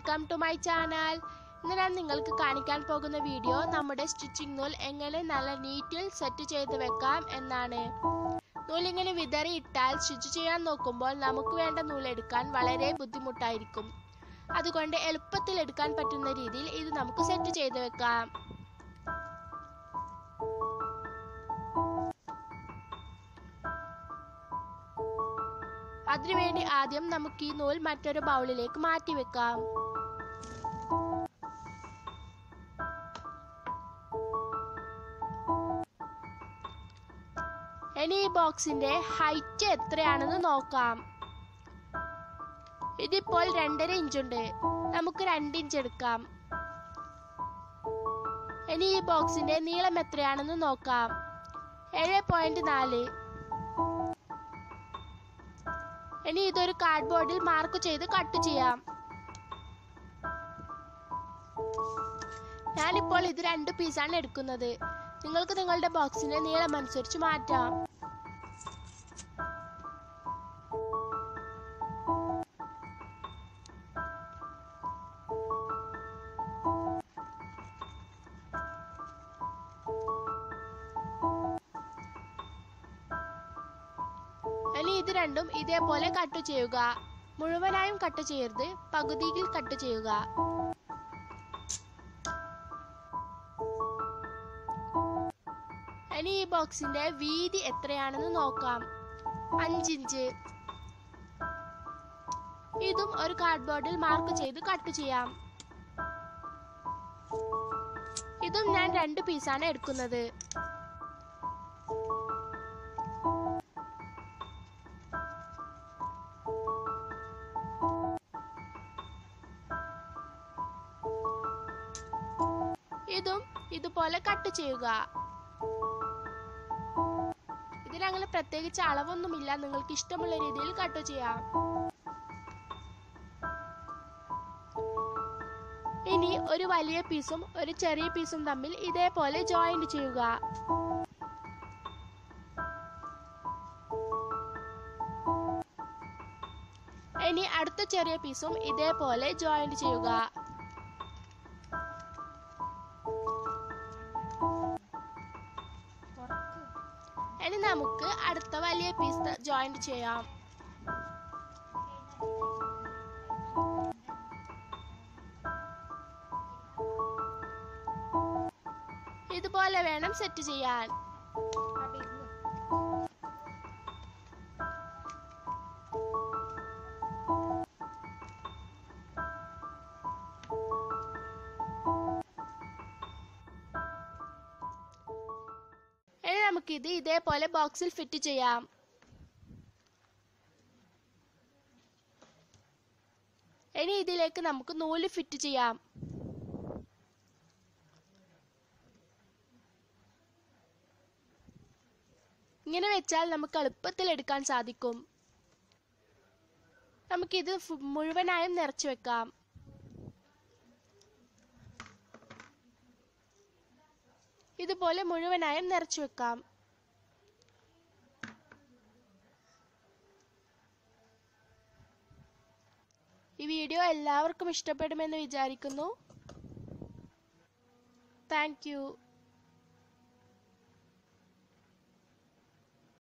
welcome to my channel ഇന്ന് ഞാൻ നിങ്ങൾക്ക് കാണിക്കാൻ പോകുന്ന വീഡിയോ നമ്മുടെ സ്റ്റിച്ചിങ് നൂൽ എങ്ങനെ നല്ല നീറ്റിൽ സെറ്റ് ചെയ്ത് വെക്കാം എന്നാണ് നൂലിങ്ങനെ വിതറി ഇട്ടാൽ സ്റ്റിച്ച് ചെയ്യാൻ നോക്കുമ്പോൾ നമുക്ക് വേണ്ട നൂൽ എടുക്കാൻ വളരെ ബുദ്ധിമുട്ടായിരിക്കും അതുകൊണ്ട് എളുപ്പത്തിൽ എടുക്കാൻ പറ്റുന്ന രീതിയിൽ ഇത് നമുക്ക് സെറ്റ് ചെയ്ത് വെക്കാം അതിനുവേണ്ടി ആദ്യം നമുക്ക് ഈ നൂൽ മറ്റൊരു ബൗളിലേക്ക് മാറ്റി വെക്കാം ഇനി ഈ ബോക്സിന്റെ ഹൈറ്റ് എത്രയാണെന്ന് നോക്കാം ഇതിപ്പോൾ രണ്ടര ഇഞ്ചുണ്ട് നമുക്ക് രണ്ട് ഇഞ്ച് എടുക്കാം ഇനി ഈ ബോക്സിന്റെ നീളം എത്രയാണെന്ന് നോക്കാം ഏഴ് പോയിന്റ് നാല് ഇനി ഇതൊരു കാർഡ്ബോർഡിൽ മാർക്ക് ചെയ്ത് കട്ട് ചെയ്യാം ഞാനിപ്പോൾ ഇത് രണ്ട് പീസാണ് എടുക്കുന്നത് നിങ്ങൾക്ക് നിങ്ങളുടെ ബോക്സിന്റെ നീളം അനുസരിച്ച് മാറ്റാം ഇനി ഇത് രണ്ടും ഇതേപോലെ കട്ട് ചെയ്യുക മുഴുവനായും കട്ട് ചെയ്യരുത് പകുതിയിൽ കട്ട് ചെയ്യുക ഇനി ഈ ബോക്സിന്റെ വീതി എത്രയാണെന്ന് നോക്കാം അഞ്ചിഞ്ച് ഇതും ഒരു കാർഡ്ബോർഡിൽ മാർക്ക് ചെയ്ത് കട്ട് ചെയ്യാം ഇതും ഞാൻ രണ്ട് പീസാണ് എടുക്കുന്നത് ഇതും ഇതുപോലെ കട്ട് ചെയ്യുക ഇതിനങ്ങനെ പ്രത്യേകിച്ച് അളവൊന്നുമില്ല നിങ്ങൾക്ക് ഇഷ്ടമുള്ള രീതിയിൽ കട്ട് ചെയ്യാം ഇനി ഒരു വലിയ പീസും ഒരു ചെറിയ പീസും തമ്മിൽ ഇതേപോലെ ജോയിന്റ് ചെയ്യുക ഇനി അടുത്ത ചെറിയ പീസും ഇതേപോലെ ജോയിന്റ് ചെയ്യുക ഇനി നമുക്ക് അടുത്ത വലിയ പീസ് ജോയിന്റ് ചെയ്യാം ഇതുപോലെ വേണം സെറ്റ് ചെയ്യാൻ ഇനി നമുക്കിത് ഇതേപോലെ ബോക്സിൽ ഫിറ്റ് ചെയ്യാം ഇനി ഇതിലേക്ക് നമുക്ക് നൂല് ഫിറ്റ് ചെയ്യാം ഇങ്ങനെ വെച്ചാൽ നമുക്ക് എളുപ്പത്തിൽ എടുക്കാൻ സാധിക്കും നമുക്കിത് ഫു- മുഴുവനായും നിറച്ചു വെക്കാം ഇതുപോലെ മുഴുവനായും നിറച്ചു വെക്കാം ഈ വീഡിയോ എല്ലാവർക്കും ഇഷ്ടപ്പെടുമെന്ന് വിചാരിക്കുന്നു താങ്ക് യു